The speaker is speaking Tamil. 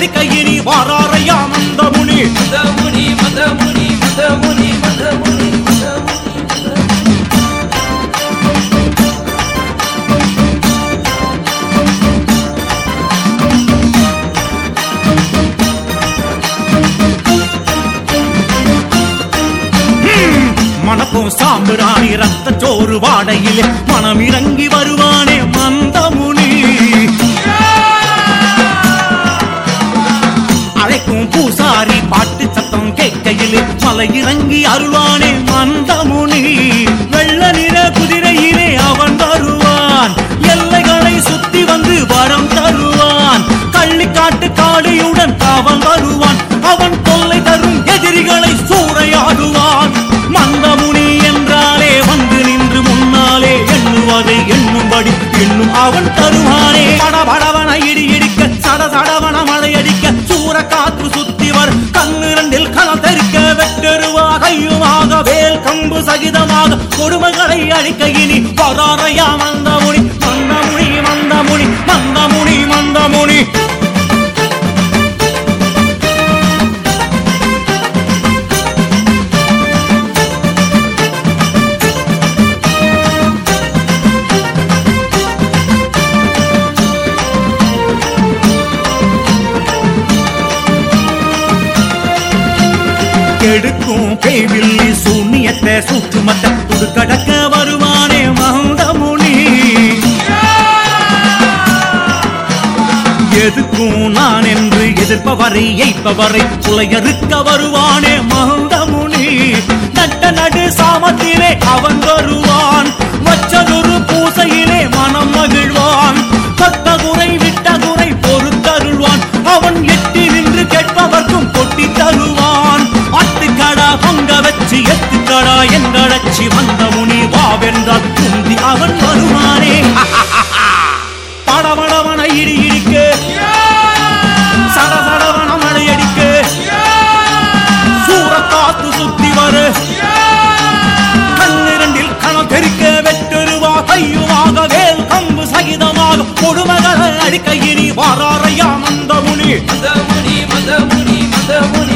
அடிக்கையினி வாராரையா மந்தமுனி மதமுனி மதமுனி மதமுனி மதமுனி மதமுனி மணக்கும் சாம்பிராணி ரத்த சோறு வாடையில் மனம் இறங்கி வருவானே மந்தமுனி அழைக்கும் பூசாரி பாட்டு சத்தம் கேட்கையில் மலை இறங்கி அருள்வானே மந்தமுனி வெள்ள நிற குதிரையிலே அவன் வருவான் எல்லைகளை சுத்தி வந்து வரம் தருவான் கள்ளிக்காட்டு காளியுடன் அவன் வருவான் அவன் தொல்லை தரும் எதிரிகளை சூறையாடுவான் மந்தமுனி என்றாலே வந்து நின்று முன்னாலே எண்ணுவதை எண்ணும்படி இன்னும் அவன் தருவானே படபடவன இடி இடிக்க சட சடவன மழையடிக்க சூற காற்று சுத்தி வர் கண்ணு ரெண்டில் களம் தெறிக்க வெட்டெருவா கையுமாக வேல் கம்பு சகிதமாக கொடுமைகளை அழிக்க இனி வராறையா மந்தமுனி மந்தமுனி மந்தமுனி மந்தமுனி மந்தமுனி கெடுக்கும் பேய்வில்லி சூன்யத்தை சுற்றுமத்த துடுக்கடக்க வருவானே மந்தமுனி எதுக்கும் நான் என்று எதிர்ப்பவரை எய்ப்பவரை புலையறுக்க வருவானே மந்தமுனி நட்ட நடு சாமத்திலே அவன் வருவான் வச்சதொரு பூசையிலே மனம் மகிழ்வான் தொட்ட குறை விட்ட குறை பொறுத்தருள்வான் அவன் எட்டி நின்று கேட்பவர்க்கும் கொட்டி தருவான் அத்துக்கடா பொங்க வச்சு எத்துக்கடா என்றழைச்சி வந்த முனி வாவென்றால் குந்தி அவன் வருவானே படபடவன இடி இடிக்க சடசடவன மழையடிக்க சூறக்காத்து சுத்தி வர கண்ணிரண்டில் கணம் தெரிக்க வெட்டெருவா கையுமாக வேல் கம்பு சகிதமாக கொடுமகளை அடிக்க இனி வாராரையா மந்தமுனி மதமுனி மதமுனி மதமுனி